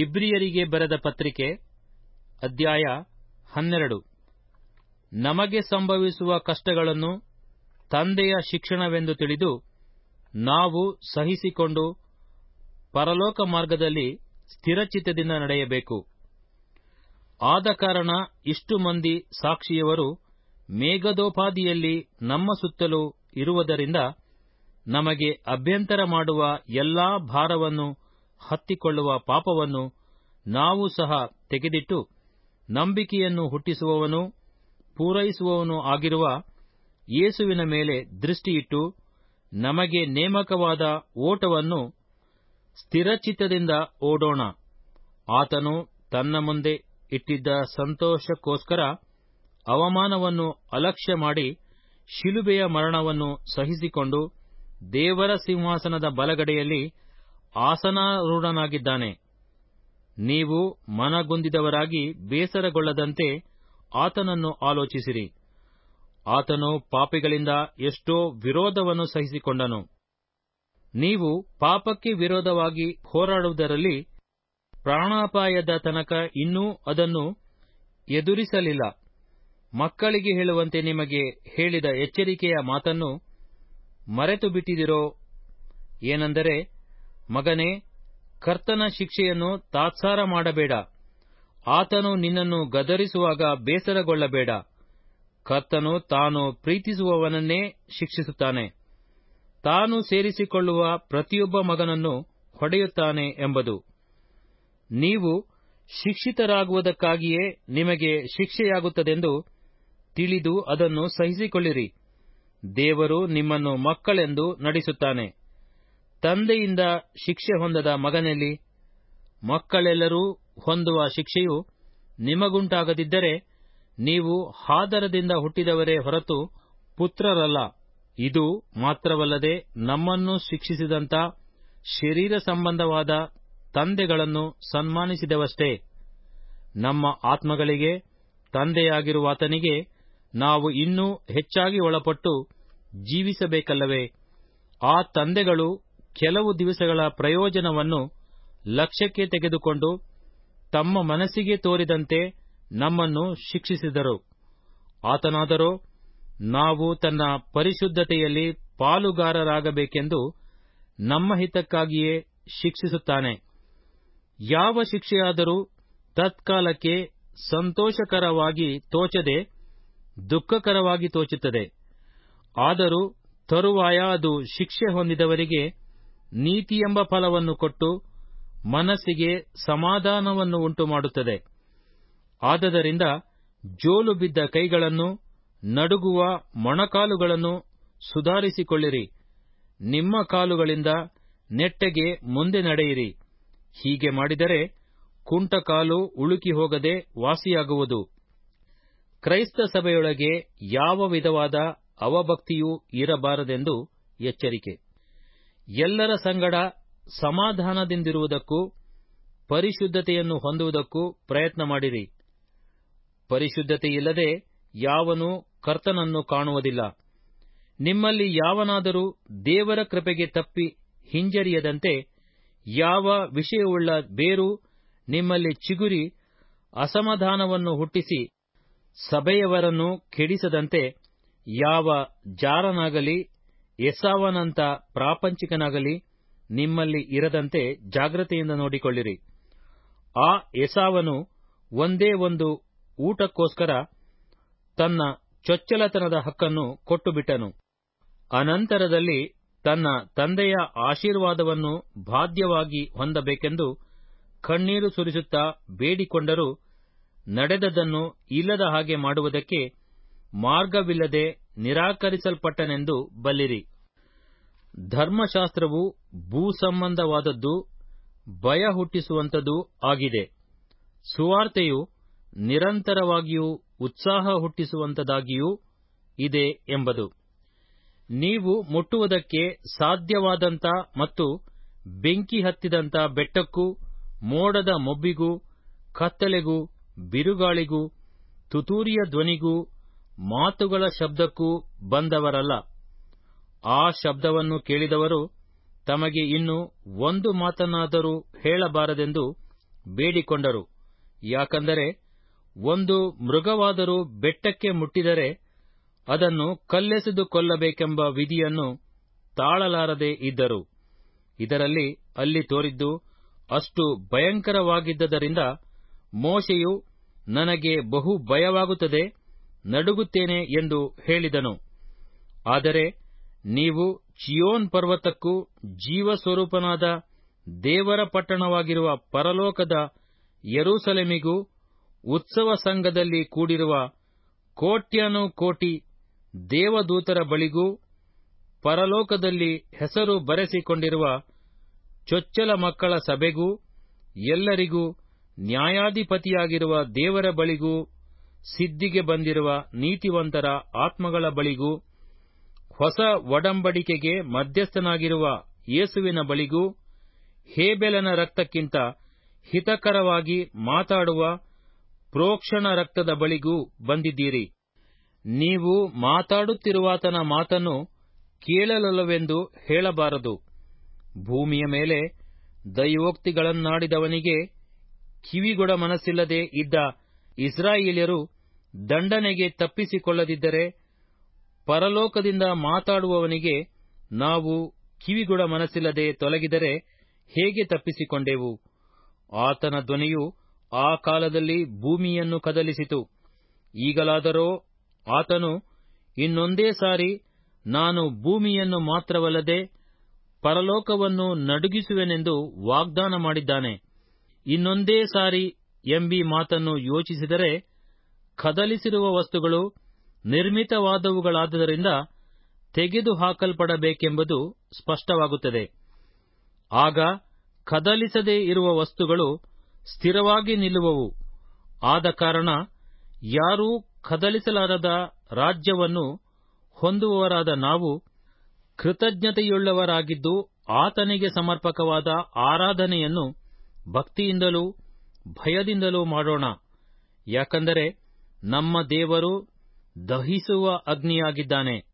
ಇಬ್ರಿಯರಿಗೆ ಬರೆದ ಪತ್ರಿಕೆ ಅಧ್ಯಾಯ ಹನ್ನೆರಡು ನಮಗೆ ಸಂಭವಿಸುವ ಕಷ್ಟಗಳನ್ನು ತಂದೆಯ ಶಿಕ್ಷಣವೆಂದು ತಿಳಿದು ನಾವು ಸಹಿಸಿಕೊಂಡು ಪರಲೋಕ ಮಾರ್ಗದಲ್ಲಿ ಸ್ಥಿರಚಿತ್ತದಿಂದ ನಡೆಯಬೇಕು ಆದ ಕಾರಣ ಇಷ್ಟು ಮಂದಿ ಸಾಕ್ಷಿಯವರು ಮೇಘದೋಪಾದಿಯಲ್ಲಿ ನಮ್ಮ ಸುತ್ತಲೂ ಇರುವುದರಿಂದ ನಮಗೆ ಅಭ್ಯಂತರ ಮಾಡುವ ಎಲ್ಲಾ ಭಾರವನ್ನು ಹತ್ತಿಕೊಳ್ಳುವ ಪಾಪವನ್ನು ನಾವು ಸಹ ತೆಗೆದಿಟ್ಟು ನಂಬಿಕೆಯನ್ನು ಹುಟ್ಟಿಸುವವನೂ ಪೂರೈಸುವವನೂ ಆಗಿರುವ ಯೇಸುವಿನ ಮೇಲೆ ದೃಷ್ಟಿಯಿಟ್ಟು ನಮಗೆ ನೇಮಕವಾದ ಓಟವನ್ನು ಸ್ಥಿರಚಿತ್ತದಿಂದ ಓಡೋಣ ಆತನು ತನ್ನ ಮುಂದೆ ಇಟ್ಟಿದ್ದ ಸಂತೋಷಕ್ಕೋಸ್ಕರ ಅವಮಾನವನ್ನು ಅಲಕ್ಷ್ಯ ಮಾಡಿ ಶಿಲುಬೆಯ ಮರಣವನ್ನು ಸಹಿಸಿಕೊಂಡು ದೇವರ ಸಿಂಹಾಸನದ ಬಲಗಡೆಯಲ್ಲಿ ಆಸನಾರೂಢನಾಗಿದ್ದಾನೆ ನೀವು ಮನಗುಂದಿದವರಾಗಿ ಬೇಸರಗೊಳ್ಳದಂತೆ ಆತನನ್ನು ಆಲೋಚಿಸಿರಿ ಆತನು ಪಾಪಿಗಳಿಂದ ಎಷ್ಟೋ ವಿರೋಧವನ್ನು ಸಹಿಸಿಕೊಂಡನು ನೀವು ಪಾಪಕ್ಕೆ ವಿರೋಧವಾಗಿ ಹೋರಾಡುವುದರಲ್ಲಿ ಪ್ರಾಣಾಪಾಯದ ತನಕ ಇನ್ನೂ ಅದನ್ನು ಎದುರಿಸಲಿಲ್ಲ ಮಕ್ಕಳಿಗೆ ಹೇಳುವಂತೆ ನಿಮಗೆ ಹೇಳಿದ ಎಚ್ಚರಿಕೆಯ ಮಾತನ್ನು ಮರೆತು ಬಿಟ್ಟಿದಿರೋ ಏನೆಂದರೆ ಮಗನೇ ಕರ್ತನ ಶಿಕ್ಷೆಯನ್ನು ತಾತ್ಸಾರ ಮಾಡಬೇಡ ಆತನು ನಿನ್ನನ್ನು ಗದರಿಸುವಾಗ ಬೇಸರಗೊಳ್ಳಬೇಡ ಕರ್ತನು ತಾನು ಪ್ರೀತಿಸುವವನನ್ನೇ ಶಿಕ್ಷಿಸುತ್ತಾನೆ ತಾನು ಸೇರಿಸಿಕೊಳ್ಳುವ ಪ್ರತಿಯೊಬ್ಬ ಮಗನನ್ನು ಹೊಡೆಯುತ್ತಾನೆ ಎಂಬುದು ನೀವು ಶಿಕ್ಷಿತರಾಗುವುದಕ್ಕಾಗಿಯೇ ನಿಮಗೆ ಶಿಕ್ಷೆಯಾಗುತ್ತದೆಂದು ತಿಳಿದು ಅದನ್ನು ಸಹಿಸಿಕೊಳ್ಳಿರಿ ದೇವರು ನಿಮ್ಮನ್ನು ಮಕ್ಕಳೆಂದು ನಡೆಸುತ್ತಾನೆ ತಂದೆಯಿಂದ ಶಿಕ್ಷೆ ಹೊಂದದ ಮಗನಲ್ಲಿ ಮಕ್ಕಳೆಲ್ಲರೂ ಹೊಂದುವ ಶಿಕ್ಷೆಯು ನಿಮಗುಂಟಾಗದಿದ್ದರೆ ನೀವು ಹಾದರದಿಂದ ಹುಟ್ಟಿದವರೇ ಹೊರತು ಪುತ್ರರಲ್ಲ ಇದು ಮಾತ್ರವಲ್ಲದೆ ನಮ್ಮನ್ನು ಶಿಕ್ಷಿಸಿದಂಥ ಶರೀರ ಸಂಬಂಧವಾದ ತಂದೆಗಳನ್ನು ಸನ್ಮಾನಿಸಿದವಷ್ಟೇ ನಮ್ಮ ಆತ್ಮಗಳಿಗೆ ತಂದೆಯಾಗಿರುವಾತನಿಗೆ ನಾವು ಇನ್ನೂ ಹೆಚ್ಚಾಗಿ ಒಳಪಟ್ಟು ಜೀವಿಸಬೇಕಲ್ಲವೇ ಆ ತಂದೆಗಳು ಕೆಲವು ದಿವಸಗಳ ಪ್ರಯೋಜನವನ್ನು ಲಕ್ಷ್ಯಕ್ಕೆ ತೆಗೆದುಕೊಂಡು ತಮ್ಮ ಮನಸ್ಸಿಗೆ ತೋರಿದಂತೆ ನಮ್ಮನ್ನು ಶಿಕ್ಷಿಸಿದರು ಆತನಾದರೋ ನಾವು ತನ್ನ ಪರಿಶುದ್ಧತೆಯಲ್ಲಿ ಪಾಲುಗಾರರಾಗಬೇಕೆಂದು ನಮ್ಮ ಹಿತಕ್ಕಾಗಿಯೇ ಶಿಕ್ಷಿಸುತ್ತಾನೆ ಯಾವ ಶಿಕ್ಷೆಯಾದರೂ ತತ್ಕಾಲಕ್ಕೆ ಸಂತೋಷಕರವಾಗಿ ತೋಚದೆ ದುಃಖಕರವಾಗಿ ತೋಚುತ್ತದೆ ಆದರೂ ತರುವಾಯ ಅದು ಶಿಕ್ಷೆ ಹೊಂದಿದವರಿಗೆ ನೀತಿಯೆಂಬ ಫಲವನ್ನು ಕೊಟ್ಟು ಮನಸ್ಸಿಗೆ ಸಮಾಧಾನವನ್ನು ಉಂಟುಮಾಡುತ್ತದೆ ಆದದರಿಂದ ಜೋಲು ಬಿದ್ದ ಕೈಗಳನ್ನು ನಡುಗುವ ಮೊಣಕಾಲುಗಳನ್ನು ಸುಧಾರಿಸಿಕೊಳ್ಳಿರಿ ನಿಮ್ಮ ಕಾಲುಗಳಿಂದ ನೆಟ್ಟಗೆ ಮುಂದೆ ನಡೆಯಿರಿ ಹೀಗೆ ಮಾಡಿದರೆ ಕುಂಟಕಾಲು ಉಳುಕಿ ಹೋಗದೆ ವಾಸಿಯಾಗುವುದು ಕ್ರೈಸ್ತ ಸಭೆಯೊಳಗೆ ಯಾವ ವಿಧವಾದ ಅವಭಕ್ತಿಯೂ ಇರಬಾರದೆಂದು ಎಚ್ಚರಿಕೆ ಎಲ್ಲರ ಸಂಗಡ ಸಮಾಧಾನದಿಂದಿರುವುದಕ್ಕೂ ಪರಿಶುದ್ಧತೆಯನ್ನು ಹೊಂದುವುದಕ್ಕೂ ಪ್ರಯತ್ನ ಮಾಡಿರಿ ಪರಿಶುದ್ಧತೆಯಿಲ್ಲದೆ ಯಾವನೂ ಕರ್ತನನ್ನು ಕಾಣುವುದಿಲ್ಲ ನಿಮ್ಮಲ್ಲಿ ಯಾವನಾದರೂ ದೇವರ ಕೃಪೆಗೆ ತಪ್ಪಿ ಹಿಂಜರಿಯದಂತೆ ಯಾವ ವಿಷಯವುಳ್ಳ ಬೇರು ನಿಮ್ಮಲ್ಲಿ ಚಿಗುರಿ ಅಸಮಾಧಾನವನ್ನು ಹುಟ್ಟಿಸಿ ಸಭೆಯವರನ್ನು ಕೆಡಿಸದಂತೆ ಯಾವ ಜಾರನಾಗಲಿ ಎಸಾವನಂತ ಪ್ರಾಪಂಚಿಕನಾಗಲಿ ನಿಮ್ಮಲ್ಲಿ ಇರದಂತೆ ಜಾಗ್ರತೆಯಿಂದ ನೋಡಿಕೊಳ್ಳಿರಿ ಆ ಎಸಾವನು ಒಂದೇ ಒಂದು ಊಟಕ್ಕೋಸ್ಕರ ತನ್ನ ಚೊಚ್ಚಲತನದ ಹಕ್ಕನ್ನು ಕೊಟ್ಟುಬಿಟ್ಟನು ಅನಂತರದಲ್ಲಿ ತನ್ನ ತಂದೆಯ ಆಶೀರ್ವಾದವನ್ನು ಬಾಧ್ಯವಾಗಿ ಹೊಂದಬೇಕೆಂದು ಕಣ್ಣೀರು ಸುರಿಸುತ್ತಾ ಬೇಡಿಕೊಂಡರೂ ನಡೆದದನ್ನು ಇಲ್ಲದ ಹಾಗೆ ಮಾಡುವುದಕ್ಕೆ ಮಾರ್ಗವಿಲ್ಲದೆ ನಿರಾಕರಿಸಲ್ಪಟ್ಟನೆಂದು ಬಲ್ಲಿರಿ ಧರ್ಮಶಾಸ್ತ್ರವು ಭೂಸಂಬಂಧವಾದದ್ದು ಭಯ ಹುಟ್ಟಿಸುವಂಥದ್ದೂ ಆಗಿದೆ ಸುವಾರ್ತೆಯು ನಿರಂತರವಾಗಿಯೂ ಉತ್ಸಾಹ ಹುಟ್ಟಿಸುವಂಥದ್ದಾಗಿಯೂ ಇದೆ ಎಂಬುದು ನೀವು ಮುಟ್ಟುವುದಕ್ಕೆ ಸಾಧ್ಯವಾದಂಥ ಮತ್ತು ಬೆಂಕಿ ಹತ್ತಿದಂಥ ಬೆಟ್ಟಕ್ಕೂ ಮೋಡದ ಮೊಬ್ಬಿಗೂ ಕತ್ತಲೆಗೂ ಬಿರುಗಾಳಿಗೂ ತುತೂರಿಯ ಧ್ವನಿಗೂ ಮಾತುಗಳ ಶಬ್ದಕ್ಕೂ ಬಂದವರಲ್ಲ ಆ ಶಬ್ದವನ್ನು ಕೇಳಿದವರು ತಮಗೆ ಇನ್ನು ಒಂದು ಮಾತನ್ನಾದರೂ ಹೇಳಬಾರದೆಂದು ಬೇಡಿಕೊಂಡರು ಯಾಕಂದರೆ ಒಂದು ಮೃಗವಾದರೂ ಬೆಟ್ಟಕ್ಕೆ ಮುಟ್ಟಿದರೆ ಅದನ್ನು ಕಲ್ಲೆಸೆದು ಕೊಲ್ಲಬೇಕೆಂಬ ವಿಧಿಯನ್ನು ತಾಳಲಾರದೆ ಇದ್ದರು ಇದರಲ್ಲಿ ಅಲ್ಲಿ ತೋರಿದ್ದು ಅಷ್ಟು ಭಯಂಕರವಾಗಿದ್ದರಿಂದ ಮೋಶೆಯು ನನಗೆ ಬಹು ಭಯವಾಗುತ್ತದೆ ನಡುಗುತ್ತೇನೆ ಎಂದು ಹೇಳಿದನು ಆದರೆ ನೀವು ಚಿಯೋನ್ ಪರ್ವತಕ್ಕೂ ಜೀವಸ್ವರೂಪನಾದ ದೇವರ ಪಟ್ಟಣವಾಗಿರುವ ಪರಲೋಕದ ಯೆರೂಸಲೇಮಿಗೂ ಉತ್ಸವ ಸಂಘದಲ್ಲಿ ಕೂಡಿರುವ ಕೋಟ್ಯಾನುಕೋಟಿ ದೇವದೂತರ ಬಳಿಗೂ ಪರಲೋಕದಲ್ಲಿ ಹೆಸರು ಬರೆಸಿಕೊಂಡಿರುವ ಚೊಚ್ಚಲ ಮಕ್ಕಳ ಸಭೆಗೂ ಎಲ್ಲರಿಗೂ ನ್ಯಾಯಾಧಿಪತಿಯಾಗಿರುವ ದೇವರ ಬಳಿಗೂ ಸಿದ್ಧಿಗೆ ಬಂದಿರುವ ನೀತಿವಂತರ ಆತ್ಮಗಳ ಬಳಿಗೂ ಹೊಸ ಒಡಂಬಡಿಕೆಗೆ ಮಧ್ಯಸ್ಥನಾಗಿರುವ ಯೇಸುವಿನ ಬಳಿಗೂ ಹೇಬೆಲನ ರಕ್ತಕ್ಕಿಂತ ಹಿತಕರವಾಗಿ ಮಾತಾಡುವ ಪ್ರೋಕ್ಷಣ ರಕ್ತದ ಬಳಿಗೂ ಬಂದಿದ್ದೀರಿ ನೀವು ಮಾತಾಡುತ್ತಿರುವಾತನ ಮಾತನ್ನು ಕೇಳಲೊಲ್ಲವೆಂದು ಹೇಳಬಾರದು ಭೂಮಿಯ ಮೇಲೆ ದೈವೋಕ್ತಿಗಳನ್ನಾಡಿದವನಿಗೆ ಕಿವಿಗೊಡ ಮನಸ್ಸಿಲ್ಲದೆ ಇದ್ದ ಇಸ್ರಾಯೇಲ್ಯರು ದಂಡನೆಗೆ ತಪ್ಪಿಸಿಕೊಳ್ಳದಿದ್ದರೆ ಪರಲೋಕದಿಂದ ಮಾತಾಡುವವನಿಗೆ ನಾವು ಕಿವಿಗೊಡ ಮನಸ್ಸಿಲ್ಲದೆ ತೊಲಗಿದರೆ ಹೇಗೆ ತಪ್ಪಿಸಿಕೊಂಡೆವು ಆತನ ಧ್ವನಿಯು ಆ ಕಾಲದಲ್ಲಿ ಭೂಮಿಯನ್ನು ಕದಲಿಸಿತು ಈಗಲಾದರೋ ಆತನು ಇನ್ನೊಂದೇ ಸಾರಿ ನಾನು ಭೂಮಿಯನ್ನು ಮಾತ್ರವಲ್ಲದೆ ಪರಲೋಕವನ್ನು ನಡುಗಿಸುವೆನೆಂದು ವಾಗ್ದಾನ ಮಾಡಿದ್ದಾನೆ ಇನ್ನೊಂದೇ ಸಾರಿ ಎಂಬೀ ಮಾತನ್ನು ಯೋಚಿಸಿದರೆ ಕದಲಿಸಿರುವ ವಸ್ತುಗಳು ನಿರ್ಮಿತವಾದವುಗಳಾದ್ದರಿಂದ ತೆಗೆದುಹಾಕಲ್ಪಡಬೇಕೆಂಬುದು ಸ್ಪಷ್ಟವಾಗುತ್ತದೆ ಆಗ ಕದಲಿಸದೇ ಇರುವ ವಸ್ತುಗಳು ಸ್ಥಿರವಾಗಿ ನಿಲ್ಲುವವು ಆದ ಕಾರಣ ಯಾರೂ ಕದಲಿಸಲಾರದ ರಾಜ್ಯವನ್ನು ಹೊಂದುವವರಾದ ನಾವು ಕೃತಜ್ಞತೆಯುಳ್ಳವರಾಗಿದ್ದು ಆತನಿಗೆ ಸಮರ್ಪಕವಾದ ಆರಾಧನೆಯನ್ನು ಭಕ್ತಿಯಿಂದಲೂ ಭಯದಿಂದಲೂ ಮಾಡೋಣ ಯಾಕಂದರೆ ನಮ್ಮ ದೇವರು ದಹಿಸುವ ಅಗ್ನಿಯಾಗಿದ್ದಾನೆ